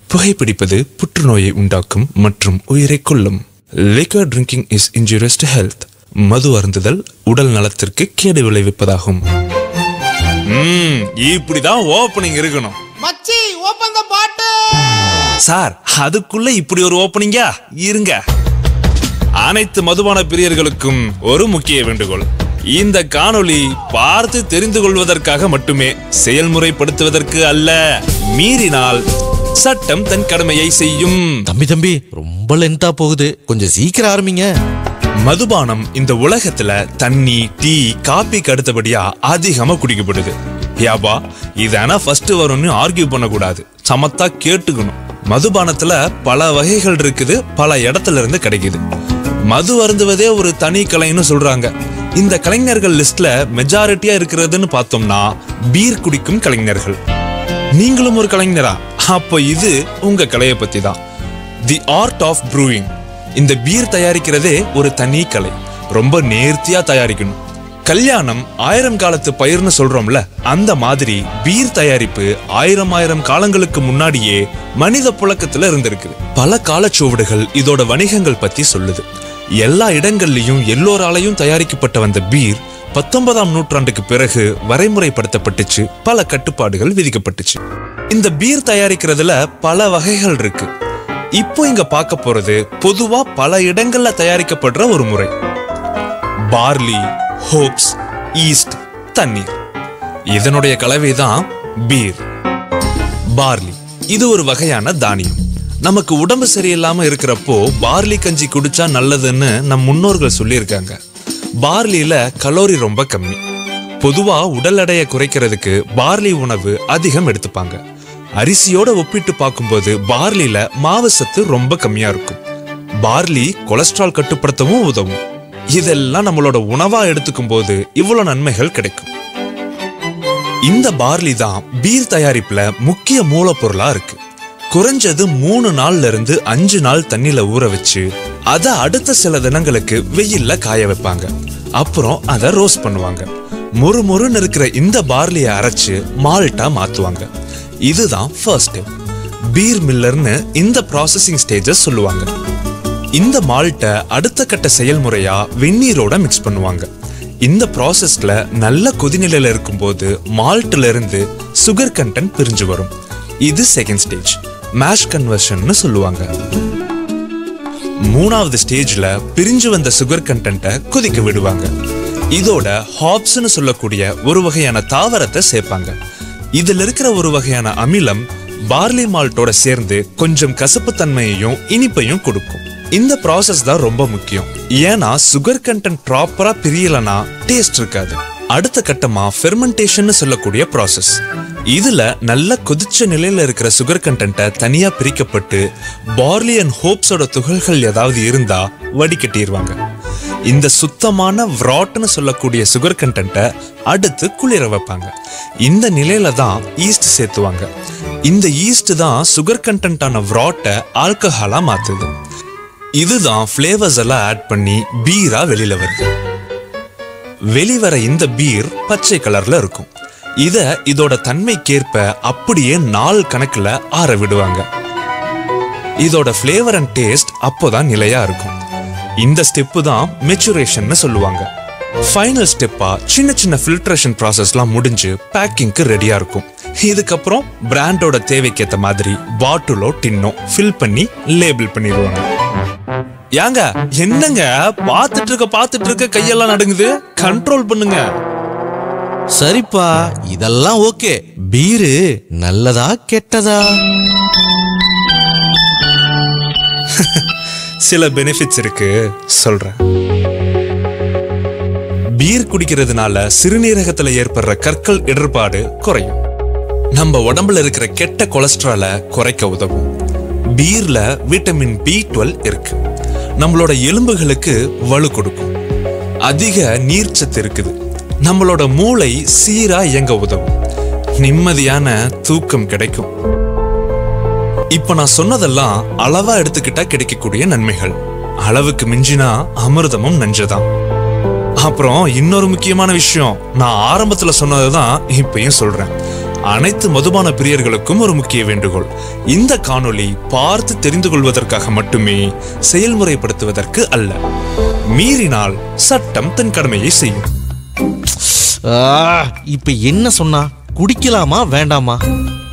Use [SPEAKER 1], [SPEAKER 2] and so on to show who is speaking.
[SPEAKER 1] புகைப்பிடிப்பது புற்றுநோயை உண்டாக்கும் மற்றும் உயிரை கொல்லும் liquor drinking is injurious to health மது அருந்துதல் உடல் நலத்திற்கு கேடு விளைவிப்பதாகும் ம் இப்படிதான் ஓப்பனிங் இருக்கணும்
[SPEAKER 2] மச்சி ஓபன் த பாட்டு
[SPEAKER 1] சார் அதுக்குள்ள இப்படி ஒரு ஓப்பனிங்கா இருங்க அனைத்து மதுபான பிரியர்களுக்கும் ஒரு முக்கிய வேண்டுகோள் இந்த காணொளி பார்த்து தெரிந்து கொள்வதற்காக மட்டுமே செயல்முறைப்படுத்துவதற்கு அல்ல மீறினால் சட்டம் தன் கடமையை செய்யும்
[SPEAKER 3] தம்பி தம்பி ரொம்ப லென்த்தா போகுது கொஞ்சம் சீக்கிரம் ஆரம்பிங்க
[SPEAKER 1] மதுபானம் இந்த உலகத்துல தண்ணி டீ காபிக்கு அடுத்தபடியா அதிகமா குடிக்கப்படுது யாபா இதானா ஃபர்ஸ்ட் வரும்னு ஆர்கியூ பண்ணக்கூடாது சமத்தா கேட்டுக்கணும் மதுபானத்துல பல வகைகள் இருக்குது பல இடத்துல இருந்து கிடைக்குது மது அருந்துவதே ஒரு தனி கலைன்னு சொல்றாங்க இந்த கலைஞர்கள் லிஸ்ட்ல மெஜாரிட்டியா இருக்கிறதுன்னு பார்த்தோம்னா பீர் குடிக்கும் கலைஞர்கள் நீங்களும் ஒரு கலைஞரா அப்போ இது உங்க கலையை பத்தி தான் தி ஆர்ட் ஆஃப் ப்ரூயிங் இந்த பீர் தயாரிக்கிறதே ஒரு தனி கலை ரொம்ப நேர்த்தியா தயாரிக்கணும் கல்யாணம் ஆயிரம் காலத்து பயிர்னு சொல்றோம்ல அந்த மாதிரி பீர் தயாரிப்பு ஆயிரம் ஆயிரம் காலங்களுக்கு முன்னாடியே மனித புழக்கத்துல இருந்திருக்கு பல காலச்சுவடுகள் இதோட வணிகங்கள் பத்தி சொல்லுது எல்லா இடங்கள்லயும் எல்லோராலையும் தயாரிக்கப்பட்ட வந்த பீர் பத்தொன்பதாம் நூற்றாண்டுக்கு பிறகு வரைமுறைப்படுத்தப்பட்டுச்சு பல கட்டுப்பாடுகள் விதிக்கப்பட்டுச்சு இந்த பீர் தயாரிக்கிறதுல பல வகைகள் இருக்கு இப்போ இங்க பார்க்க போறது பொதுவா பல இடங்கள்ல தயாரிக்கப்படுற ஒரு முறை பார்லி ஹோப்ஸ் ஈஸ்ட் தண்ணீர் இதனுடைய கலவை தான் பீர் பார்லி இது ஒரு வகையான தானியம் நமக்கு உடம்பு சரியில்லாம இருக்கிறப்போ பார்லி கஞ்சி குடிச்சா நல்லதுன்னு நம் முன்னோர்கள் சொல்லியிருக்காங்க பார்லியில கலோரி ரொம்ப கம்மி பொதுவா உடல் எடையை குறைக்கிறதுக்கு பார்லி உணவு அதிகம் எடுத்துப்பாங்க அரிசியோட ஒப்பிட்டு பார்க்கும்போது பார்லில மாவு சத்து ரொம்ப கம்மியா இருக்கும் பார்லி கொலஸ்ட்ரால் கட்டுப்படுத்தவும் உதவும் இதெல்லாம் நம்மளோட உணவா எடுத்துக்கும் போது இவ்வளவு நன்மைகள் கிடைக்கும் இந்த பார்லி தான் பீர் தயாரிப்புல முக்கிய மூலப்பொருளா இருக்கு குறைஞ்சது மூணு நாள்ல இருந்து அஞ்சு நாள் தண்ணில ஊற வச்சு அத அடுத்த சில தினங்களுக்கு வெயில்ல காய வைப்பாங்க அப்புறம் அத ரோஸ்ட் பண்ணுவாங்க மொறு மொறுன்னு இருக்கிற இந்த பார்லியை அரைச்சு மால்ட்டா மாத்துவாங்க இதுதான் ஃபர்ஸ்ட் ஸ்டெப் பீர் மில்லர்னு இந்த ப்ராசஸிங் ஸ்டேஜஸ் சொல்லுவாங்க இந்த மால்ட்டை அடுத்த கட்ட செயல்முறையா வெந்நீரோட மிக்ஸ் பண்ணுவாங்க இந்த ப்ராசஸ்ல நல்ல கொதிநிலையில இருக்கும்போது மால்ட்ல இருந்து சுகர் கண்டென்ட் பிரிஞ்சு வரும் இது செகண்ட் ஸ்டேஜ் மேஷ் கன்வர்ஷன்னு சொல்லுவாங்க மூணாவது ஸ்டேஜ்ல பிரிஞ்சு வந்த சுகர் கண்டென்ட்டை கொதிக்க விடுவாங்க இதோட ஹாப்ஸ்னு சொல்லக்கூடிய ஒரு வகையான தாவரத்தை சேர்ப்பாங்க இதுல இருக்கிற ஒரு வகையான அமிலம் பார்லி மால்ட்டோட சேர்ந்து கொஞ்சம் கசப்புத்தன்மையையும் இனிப்பையும் கொடுக்கும் இந்த ப்ராசஸ் தான் ரொம்ப முக்கியம் ஏன்னா சுகர் கண்டென்ட் ப்ராப்பரா பிரியலனா டேஸ்ட் இருக்காது அடுத்த கட்டமா ஃபெர்மெண்டேஷன் சொல்லக்கூடிய ப்ராசஸ் இதுல நல்ல கொதிச்ச நிலையில இருக்கிற சுகர் கண்டென்ட்டை தனியா பிரிக்கப்பட்டு பார்லி அண்ட் ஹோப்ஸோட துகள்கள் ஏதாவது இருந்தா வடிகட்டிடுவாங்க இந்த சுத்தமான விராட்னு சொல்லக்கூடிய சுகர் கண்டென்ட்டை அடுத்து குளிர வைப்பாங்க இந்த நிலையில தான் ஈஸ்ட் சேர்த்துவாங்க இந்த ஈஸ்ட் தான் சுகர் கண்டென்ட்டான விராட்டை ஆல்கஹாலா மாத்துது இதுதான் ஃப்ளேவர்ஸ் எல்லாம் ஆட் பண்ணி பீரா வெளியில வருது வெளிவர இந்த பீர் பச்சை கலர்ல இருக்கும் இத இதோட தன்மைக்கேற்ப அப்படியே நாள் கணக்குல ஆற விடுவாங்க இதோட ஃப்ளேவர் அண்ட் டேஸ்ட் அப்போதான் நிலையா இருக்கும் இந்த ஸ்டெப்பு தான் மெச்சுரேஷன்னு சொல்லுவாங்க ஃபைனல் ஸ்டெப்பா சின்ன சின்ன ஃபில்ட்ரேஷன் ப்ராசஸ்லாம் முடிஞ்சு பேக்கிங்க்கு ரெடியா இருக்கும் இதுக்கப்புறம் பிராண்டோட தேவைக்கேத்த மாதிரி பாட்டிலோ டின்னோ ஃபில் பண்ணி லேபிள் பண்ணிடுவாங்க ஏங்க என்னங்க பார்த்துட்டு இருக்க பார்த்துட்டு இருக்க கையெல்லாம் நடுங்குது கண்ட்ரோல் பண்ணுங்க
[SPEAKER 3] சரிப்பா இதெல்லாம் ஓகே பீரு நல்லதா கெட்டதா
[SPEAKER 1] சில பெனிஃபிட்ஸ் இருக்கு சொல்றேன் பீர் குடிக்கிறதுனால சிறுநீரகத்துல ஏற்படுற கற்கள் இடர்பாடு குறையும் நம்ம உடம்புல இருக்கிற கெட்ட கொலஸ்ட்ராலை குறைக்க உதவும் பீர்ல விட்டமின் பி டுவெல் இருக்கு நம்மளோட எலும்புகளுக்கு வலு கொடுக்கும் அதிக நீர்ச்சத்து இருக்குது நம்மளோட மூளை சீரா இயங்க உதவும் நிம்மதியான தூக்கம் கிடைக்கும் இப்ப நான் சொன்னதெல்லாம் அளவா எடுத்துக்கிட்டா கிடைக்கக்கூடிய நன்மைகள் அளவுக்கு மிஞ்சினா அமிர்தமும் நஞ்சுதான் அப்புறம் இன்னொரு முக்கியமான விஷயம் நான் ஆரம்பத்துல சொன்னதுதான் இப்பயும் சொல்றேன் அனைத்து மதுபான பிரியர்களுக்கும் ஒரு முக்கிய வேண்டுகோள் இந்த காணொளி பார்த்து தெரிந்து கொள்வதற்காக மட்டுமே செயல்முறைப்படுத்துவதற்கு அல்ல மீறினால் சட்டம் தன் கடமையை செய்யும்
[SPEAKER 3] ஆ, இப்ப என்ன சொன்னா குடிக்கலாமா வேண்டாமா